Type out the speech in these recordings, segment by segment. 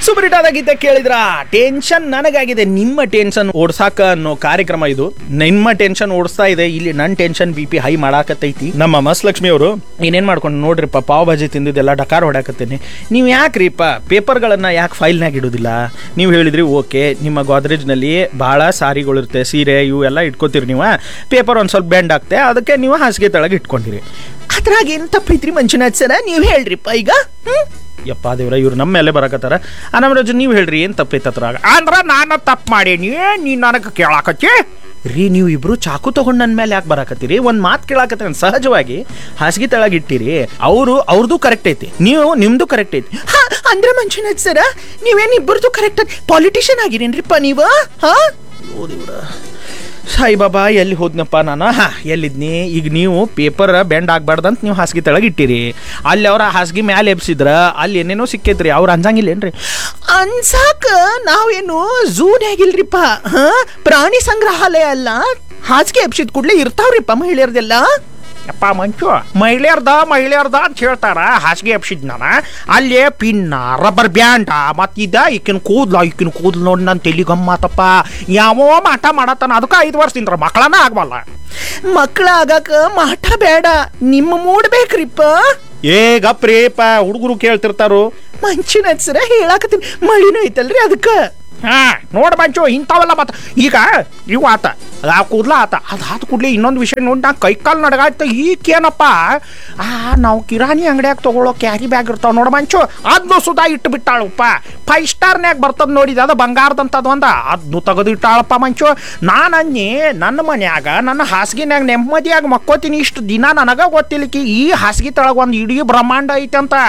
ಸುಬ್ರಿಟಾದ ಗೀತೆ ಕೇಳಿದ್ರ ಟೆನ್ಷನ್ ನನಗಾಗಿದೆ ನಿಮ್ಮ ಟೆನ್ಷನ್ ಓಡ್ಸಾಕ ಅನ್ನೋ ಕಾರ್ಯಕ್ರಮ ಇದು ನಿಮ್ಮ ಟೆನ್ಷನ್ ಓಡಿಸ್ತಾ ಇದೆ ಇಲ್ಲಿ ನನ್ನ ಟೆನ್ಷನ್ ಬಿ ಪಿ ಹೈ ಮಾಡಾಕತ್ತೈತಿ ನಮ್ಮ ಮಸ್ಲಕ್ಷ್ಮಿ ಅವರು ಏನೇನ್ ಮಾಡ್ಕೊಂಡು ನೋಡ್ರಿಪ್ಪ ಪಾವ್ ಭಾಜಿ ತಿಂದಿದ್ದೆಲ್ಲ ಡಕಾರ ಹೊಡಾಕತ್ತೇನೆ ನೀವು ಯಾಕ್ರಿಪ್ಪ ಪೇಪರ್ಗಳನ್ನ ಯಾಕೆ ಫೈಲ್ನಾಗ ಇಡೋದಿಲ್ಲ ನೀವು ಹೇಳಿದ್ರಿ ಓಕೆ ನಿಮ್ಮ ಗೋದ್ರೇಜ್ನಲ್ಲಿ ಬಹಳ ಸಾರಿಗಳಿರುತ್ತೆ ಸೀರೆ ಇವು ಎಲ್ಲ ಇಟ್ಕೋತೀರಿ ನೀವು ಪೇಪರ್ ಒಂದು ಸ್ವಲ್ಪ ಬೆಂಡ್ ಆಗ್ತೆ ಅದಕ್ಕೆ ನೀವು ಹಾಸಿಗೆ ತೆಳಗೆ ಇಟ್ಕೊಂಡಿರಿ ಅದ್ರಾಗ ಏನು ತಪ್ಪೈತ್ರಿ ಮಂಜುನಾಥ್ ಸರ ನೀವು ಹೇಳ್ರಿಪ್ಪ ಈಗ ಹ್ಮ್ ಯಪ್ಪ ದೇವ್ರ ಇವ್ರು ನಮ್ಮ ಮೇಲೆ ಬರಕತ್ತಾರ ಅನಮರಾಜು ನೀವು ಹೇಳ್ರಿ ಏನು ತಪ್ಪೈತೆ ಅದ್ರಾಗ ಅಂದ್ರ ನಾನು ತಪ್ಪು ಮಾಡೀನಿ ನೀ ನನಗೆ ಕೇಳಾಕತ್ತಿ ರೀ ನೀವು ಇಬ್ರು ಚಾಕು ತಗೊಂಡ್ ನನ್ನ ಮೇಲೆ ಯಾಕೆ ಬರಾಕತ್ತೀರಿ ಒಂದು ಮಾತು ಕೇಳಾಕತ್ತೀರಿ ಸಹಜವಾಗಿ ಹಾಸಿಗೆ ತೆಳಗೆ ಇಟ್ಟಿರಿ ಅವರು ಅವ್ರದ್ದು ಕರೆಕ್ಟ್ ಐತಿ ನೀವು ನಿಮ್ದು ಕರೆಕ್ಟ್ ಐತಿ ಹಾ ಅಂದ್ರೆ ಮಂಜುನಾಥ್ ಸರ ನೀವೇನು ಇಬ್ಬರದು ಕರೆಕ್ಟ್ ಪಾಲಿಟಿಷಿಯನ್ ಆಗಿರೇನ್ರಿಪ್ಪ ನೀವು ಹಾ ಓ ದೇವ್ರ ಸಾಯಿಬಾಬಾ ಎಲ್ಲಿ ಹೋದ್ನಪ್ಪ ನಾನು ಹಾ ಎಲ್ಲಿದ್ನಿ ಈಗ ನೀವು ಪೇಪರ್ ಬೆಂಡ್ ಆಗ್ಬಾರ್ದಂತ ನೀವು ಹಾಸಿಗೆ ತೆಳಗೆ ಇಟ್ಟಿರಿ ಅಲ್ಲಿ ಅವ್ರ ಹಾಸಿಗೆ ಮ್ಯಾಲೆ ಎಬ್ಸಿದ್ರ ಅಲ್ಲಿ ಏನೇನೋ ಸಿಕ್ಕೈತ್ರಿ ಅವ್ರು ಅಂಜಂಗಿಲ್ಲೇನ್ರಿ ಅನ್ಸಾಕ ನಾವೇನು ಝೂನ್ಯಾಗಿಲ್ರಿಪ್ಪ ಹಾ ಪ್ರಾಣಿ ಸಂಗ್ರಹಾಲಯ ಅಲ್ಲ ಹಾಸಿಗೆ ಎಬ್ಸಿದ ಕೂಡಲೇ ಇರ್ತಾವ್ರಿಪ್ಪ ಮಹಿಳೆಯರ್ದೆಲ್ಲ ಯಪ್ಪ ಮಂಚು ಮಹಿಳೆಯರ್ದ ಮಹಿಳೆಯರ್ದ ಅಂತ ಹೇಳ್ತಾರ ಹಾಸಿಗೆ ಎಬ್ಸಿದ್ನಾನ ಅಲ್ಲೇ ಪಿನ್ನ ರಬ್ಬರ್ ಬ್ಯಾಂಡ ಮತ್ ಇದ ಈಕಿನ ಕೂದ್ಲ ಈಕಿನ ಕೂದ್ಲು ನೋಡಿ ನನ್ನ ತಲಿ ಗಮ್ಮತ್ತಪ್ಪ ಯಾವ ಮಾಟ ಮಾಡತ್ತಾನ ಅದಕ್ಕೆ ಐದು ವರ್ಷದಿಂದ ಮಕ್ಕಳನ್ನ ಆಗ್ಬಲ್ಲ ಮಕ್ಕಳ ಆಗಾಕ ಮಾಟ ಬೇಡ ನಿಮ್ಮ ಮೂಡ್ ಬೇಕ್ರಿಪ್ಪ ಏ ಗಪ್ರೇಪ ಹುಡುಗರು ಕೇಳ್ತಿರ್ತಾರು ಮಂಚಿನ ಸರ ಹೇಳಾಕತ್ತೀನಿ ಮಳಿನೂ ಐತಲ್ರಿ ಅದಕ್ಕ ಹಾ ನೋಡ್ ಮಂಚು ಇಂಥವೆಲ್ಲ ಮತ್ತ ಈಗ ಇವು ಆತ ಆ ಕೂದ್ಲ ಆತ ಅದು ಆತ ಕೂಡ್ಲೆ ಇನ್ನೊಂದು ವಿಷಯ ನೋಡಿ ನಾ ಕೈ ಕಾಲು ನಡಗಾಯ್ತ ಈಕೇನಪ್ಪ ಆ ನಾವು ಕಿರಾಣಿ ಅಂಗಡಿಯಾಗ ತಗೊಳ್ಳೋ ಕ್ಯಾರಿ ಬ್ಯಾಗ್ ಇರ್ತಾವ ನೋಡ ಮಂಚು ಅದನ್ನು ಸುಧಾ ಇಟ್ಟು ಬಿಟ್ಟಾಳಪ್ಪ ಫೈವ್ ಸ್ಟಾರ್ನ್ಯಾಗ ಬರ್ತದ ನೋಡಿದ ಅದು ಬಂಗಾರದಂತದ ಒಂದ ಅದನ್ನು ತೆಗೆದು ಇಟ್ಟಾಳಪ್ಪ ಮಂಚು ನಾನು ಅನ್ನಿ ನನ್ನ ಮನ್ಯಾಗ ನನ್ನ ಹಾಸಿಗೆನ್ಯಾಗ ನೆಮ್ಮದಿಯಾಗಿ ಮಕ್ಕೋತೀನಿ ಇಷ್ಟು ದಿನ ನನಗ ಗೊತ್ತಿಲ್ಲಕಿ ಈ ಹಾಸಿಗೆ ತಳಗ ಒಂದು ಇಡೀ ಬ್ರಹ್ಮಾಂಡ ಐತೆ ಅಂತ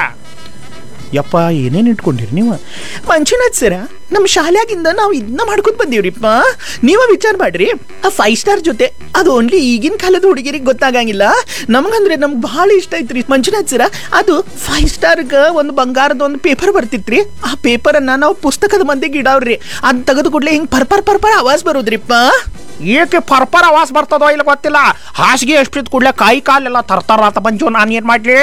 ಯಪ್ಪ ಏನೇನು ಇಟ್ಕೊಂಡಿರಿ ನೀವು ಮಂಜುನಾಥ್ ಸರ ನಮ್ಮ ಶಾಲ್ಯಾಗಿಂದ ನಾವು ಇದನ್ನ ಮಾಡ್ಕೊತ ಬಂದೀವ್ರಿಪ್ಪ ನೀವ ವಿಚಾರ ಮಾಡ್ರಿ ಆ ಫೈವ್ ಸ್ಟಾರ್ ಜೊತೆ ಅದು ಓನ್ಲಿ ಈಗಿನ ಕಾಲದ ಹುಡುಗಿರಿಗೆ ಗೊತ್ತಾಗಂಗಿಲ್ಲ ನಮಗಂದ್ರೆ ನಮ್ಗೆ ಭಾಳ ಇಷ್ಟ ಐತ್ರಿ ಮಂಜುನಾಥ್ ಸರ ಅದು ಫೈವ್ ಸ್ಟಾರ್ಗ ಒಂದು ಬಂಗಾರದ ಒಂದು ಪೇಪರ್ ಬರ್ತಿತ್ರಿ ಆ ಪೇಪರನ್ನ ನಾವು ಪುಸ್ತಕದ ಮಂದಿಗೆ ಇಡಾವ್ರಿ ಅದ್ ತೆಗೆದು ಕೂಡಲೇ ಹಿಂಗೆ ಪರ್ಪರ್ ಪರ್ಪರ್ ಆವಾಜ್ ಬರೋದ್ರಿಪ್ಪ ಏಕೆ ಪರ್ಪರ್ ಆವಾಸ್ ಬರ್ತದೋ ಇಲ್ಲ ಗೊತ್ತಿಲ್ಲ ಹಾಸಿಗೆ ಎಷ್ಟಿದ್ ಕೂಡಲೇ ಕೈ ಕಾಲೆಲ್ಲ ತರ್ತಾರ ಅಂತ ಬಂಜು ನಾನು ಏನು ಮಾಡ್ಲಿ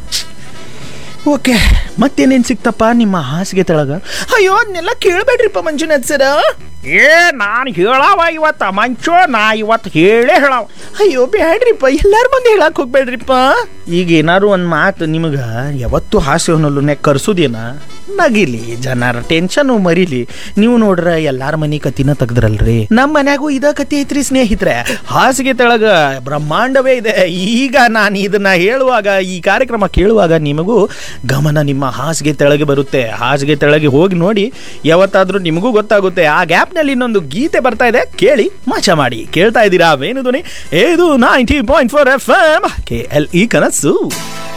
ಓಕೆ ಮತ್ತೇನೇನು ಸಿಕ್ತಪ್ಪ ನಿಮ್ಮ ಹಾಸಿಗೆ ತೆಳಗ ಅಯ್ಯೋ ಅದನ್ನೆಲ್ಲ ಕೇಳಬೇಡ್ರಿಪ್ಪ ಮಂಜುನಾಥ್ ಸರ ಏ ನಾನು ಹೇಳಾವ ಇವತ್ತ ಮಂಚು ನಾ ಇವತ್ತು ಹೇಳೇ ಹೇಳಾವ ಅಯ್ಯೋ ಬ್ಯಾಡ್ರಿಪ್ಪ ಎಲ್ಲಾರ ಮುಂದೆ ಹೇಳಕ್ ಹೋಗ್ಬೇಡ್ರಿಪ್ಪ ಈಗ ಏನಾರು ಒಂದು ಮಾತು ನಿಮಗ ಯಾವತ್ತು ಹಾಸ್ಯವನಲ್ಲೂ ಕರ್ಸುದೇನ ನಗಿಲಿ ಜನರ ಟೆನ್ಷನ್ ಮರಿಲಿ ನೀವು ನೋಡ್ರ ಎಲ್ಲಾರ ಮನಿ ಕತಿನ ತೆಗ್ದ್ರಲ್ರಿ ನಮ್ಮ ಮನ್ಯಾಗೂ ಇದ ಕತಿ ಐತ್ರಿ ಸ್ನೇಹಿತರೆ ಹಾಸಿಗೆ ತೆಳಗ ಬ್ರಹ್ಮಾಂಡವೇ ಇದೆ ಈಗ ನಾನು ಇದನ್ನ ಹೇಳುವಾಗ ಈ ಕಾರ್ಯಕ್ರಮ ಕೇಳುವಾಗ ನಿಮಗೂ ಗಮನ ನಿಮ್ಮ ಹಾಸಿಗೆ ತೆಳಗೆ ಬರುತ್ತೆ ಹಾಸಿಗೆ ತೆಳಗೆ ಹೋಗಿ ನೋಡಿ ಯಾವತ್ತಾದ್ರೂ ನಿಮಗೂ ಗೊತ್ತಾಗುತ್ತೆ ಆ ಗ್ಯಾಪ್ನಲ್ಲಿ ಇನ್ನೊಂದು ಗೀತೆ ಬರ್ತಾ ಇದೆ ಕೇಳಿ ಮಚ ಮಾಡಿ ಕೇಳ್ತಾ ಇದ್ದೀರಾ ವೇಣು ಧ್ವನಿ ಇದು ninety point four F M K L E ಕನಸು